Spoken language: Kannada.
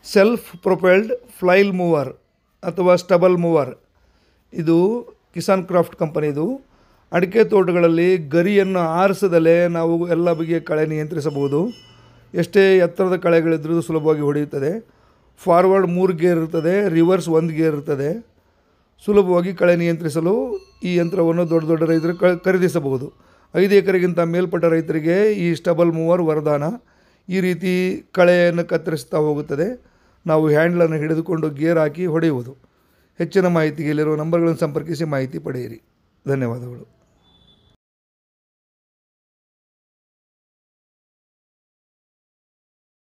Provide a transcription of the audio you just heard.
ಸೆಲ್ಫ್ ಪ್ರೊಪೆಲ್ಡ್ ಫ್ಲೈಲ್ ಮೂವರ್ ಅಥವಾ ಸ್ಟಬಲ್ ಮೂವರ್ ಇದು ಕಿಸಾನ್ ಕ್ರಾಫ್ಟ್ ಕಂಪನಿದು ಅಡಿಕೆ ತೋಟಗಳಲ್ಲಿ ಗರಿಯನ್ನು ಆರಿಸದಲೇ ನಾವು ಎಲ್ಲ ಬಗೆಯ ಕಳೆ ನಿಯಂತ್ರಿಸಬಹುದು ಎಷ್ಟೇ ಎತ್ತರದ ಕಳೆಗಳಿದ್ರೂ ಸುಲಭವಾಗಿ ಹೊಡೆಯುತ್ತದೆ ಫಾರ್ವರ್ಡ್ ಮೂರು ಗೇರ್ ಇರ್ತದೆ ರಿವರ್ಸ್ ಒಂದು ಗೇರ್ ಇರ್ತದೆ ಸುಲಭವಾಗಿ ಕಳೆ ನಿಯಂತ್ರಿಸಲು ಈ ಯಂತ್ರವನ್ನು ದೊಡ್ಡ ದೊಡ್ಡ ರೈತರು ಕ ಖರೀದಿಸಬಹುದು ಐದು ಎಕರೆಗಿಂತ ಮೇಲ್ಪಟ್ಟ ರೈತರಿಗೆ ಈ ಸ್ಟಬಲ್ ಮೂವರ್ ವರದಾನ ಈ ರೀತಿ ಕಳೆಯನ್ನು ಕತ್ತರಿಸ್ತಾ ಹೋಗುತ್ತದೆ ನಾವು ಹ್ಯಾಂಡ್ಲನ್ನು ಹಿಡಿದುಕೊಂಡು ಗೇರ್ ಹಾಕಿ ಹೊಡೆಯುವುದು ಹೆಚ್ಚಿನ ಮಾಹಿತಿಗೆ ಇಲ್ಲಿರುವ ನಂಬರ್ಗಳನ್ನು ಸಂಪರ್ಕಿಸಿ ಮಾಹಿತಿ ಪಡೆಯಿರಿ ಧನ್ಯವಾದಗಳು